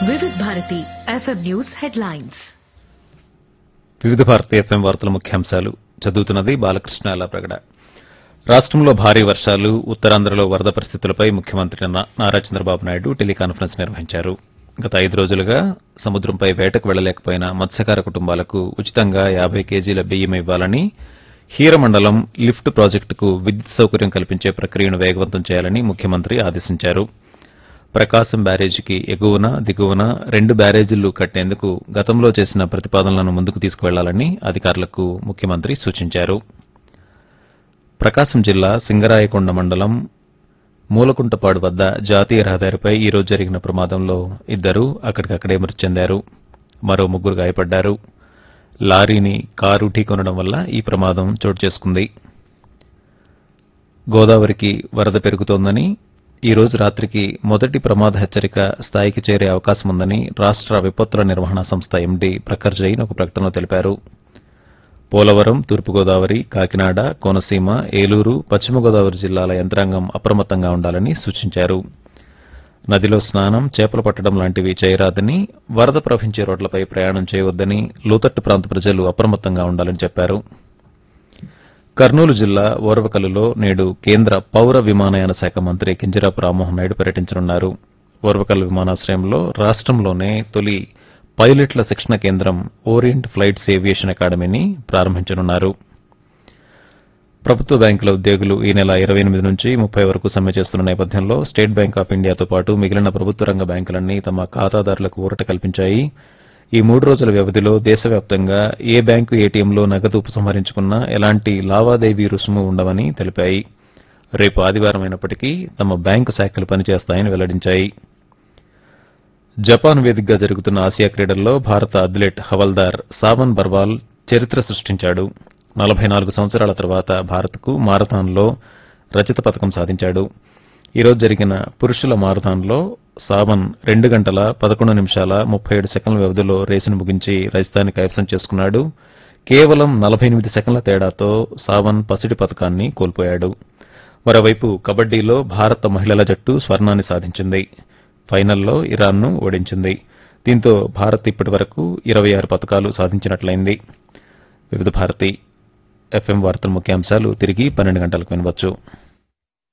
Vividh Bharati FM news headlines Vividh Bharati FM వార్తల ముఖ్యాంశాలు చదువుతున్నది బాలకృష్ణ ప్రగడ రాష్ట్రంలో భారీ వర్షాలు ఉత్తరాంధ్రలో వరద పరిస్థితులపై ముఖ్యమంత్రి నా- నారా చంద్రబాబు నాయుడు టెలికాన్ఫరెన్స్ నిర్వహించారు గత ఐదు రోజులుగా సముద్రంపై వేటకు వెళ్లలేకపోయిన మత్స్యకార కుటుంబాలకు ఉచితంగా యాభై కేజీల బియ్యం ఇవ్వాలని హీరమండలం లిఫ్ట్ ప్రాజెక్టుకు విద్యుత్ సౌకర్యం కల్పించే ప్రక్రియను వేగవంతం చేయాలని ముఖ్యమంత్రి ఆదేశించారు ప్రకాశం బ్యారేజీకి ఎగువన దిగువన రెండు బ్యారేజీలు కట్టేందుకు గతంలో చేసిన ప్రతిపాదనలను ముందుకు తీసుకువెళ్లాలని అధికారులకు ముఖ్యమంత్రి సూచించారు ప్రకాశం జిల్లా సింగరాయకొండ మండలం మూలకుంటపాడు వద్ద జాతీయ రహదారిపై ఈ రోజు జరిగిన ప్రమాదంలో ఇద్దరు అక్కడికక్కడే మృతి చెందారు మరో ముగ్గురు గాయపడ్డారు లారీని కారు ఢీకొనడం వల్ల ఈ ప్రమాదం చోటు చేసుకుంది గోదావరికి వరద పెరుగుతోందని ఈ రోజు రాత్రికి మొదటి ప్రమాద హెచ్చరిక స్థాయికి చేరే అవకాశం ఉందని రాష్ట్ర విపత్తుల నిర్వహణ సంస్థ ఎండీ ప్రఖర్ జైన్ ఒక ప్రకటనలో తెలిపారు పోలవరం తూర్పుగోదావరి కాకినాడ కోనసీమ ఏలూరు పశ్చిమ గోదావరి జిల్లాల యంత్రాంగం అప్రమత్తంగా ఉండాలని సూచించారు నదిలో స్నానం చేపలు పట్టడం లాంటివి చేయరాదని వరద ప్రవహించే రోడ్లపై ప్రయాణం చేయవద్దని లోతట్టు ప్రాంత ప్రజలు అప్రమత్తంగా ఉండాలని చెప్పారు కర్నూలు జిల్లా ఓర్వకల్లులో నేడు కేంద్ర పౌర విమానయాన శాఖ మంత్రి కింజరాపు రామ్మోహన్ నాయుడు పర్యటించనున్నారు ఓర్వకల్లు విమానాశ్రయంలో రాష్ట్రంలోనే తొలి పైలట్ల శిక్షణ కేంద్రం ఓరియంట్ ఫ్లైట్స్ ఏవియేషన్ అకాడమీని ప్రారంభించనున్నారు ప్రభుత్వ బ్యాంకుల ఉద్యోగులు ఈ నెల ఇరవై ఎనిమిది నుంచి ముప్పై వరకు సమ్మె చేస్తున్న నేపథ్యంలో స్టేట్ బ్యాంక్ ఆఫ్ ఇండియాతో పాటు మిగిలిన ప్రభుత్వ రంగ బ్యాంకులన్నీ తమ ఖాతాదారులకు ఊరట కల్పించాయి ఈ మూడు రోజుల వ్యవధిలో దేశవ్యాప్తంగా ఏ బ్యాంకు ఏటీఎంలో నగదు ఉపసంహరించుకున్నా ఎలాంటి లావాదేవీ రుసుము ఉండవని తెలిపాయి రేపు ఆదివారం అయినప్పటికీ తమ బ్యాంకు శాఖలు పనిచేస్తాయని వెల్లడించాయి జపాన్ వేదికగా జరుగుతున్న ఆసియా క్రీడల్లో భారత అథ్లెట్ హవల్దార్ సావన్ బర్వాల్ చరిత్ర సృష్టించాడు నలభై నాలుగు సంవత్సరాల తర్వాత భారత్కు మారథాన్లో రజత పథకం సాధించాడు ఈరోజు జరిగిన పురుషుల మారథాన్లో సావన్ రెండు గంటల పదకొండు నిమిషాల ముప్పై ఏడు సెకండ్ల వ్యవధిలో రేసును ముగించి రజతాన్ని కైవసం చేసుకున్నాడు కేవలం నలభై ఎనిమిది సెకండ్ల తేడాతో సావన్ పసిడి పథకాన్ని కోల్పోయాడు మరోవైపు కబడ్డీలో భారత మహిళల జట్టు స్వర్ణాన్ని సాధించింది ఫైనల్లో ఇరాన్ను ఓడించింది దీంతో భారత్ ఇప్పటి వరకు ఇరవై ఆరు పథకాలు సాధించినట్లయింది వివిధ భారతి ఎఫ్ఎం వార్తల ముఖ్యాంశాలు తిరిగి పన్నెండు గంటలకు వినవచ్చు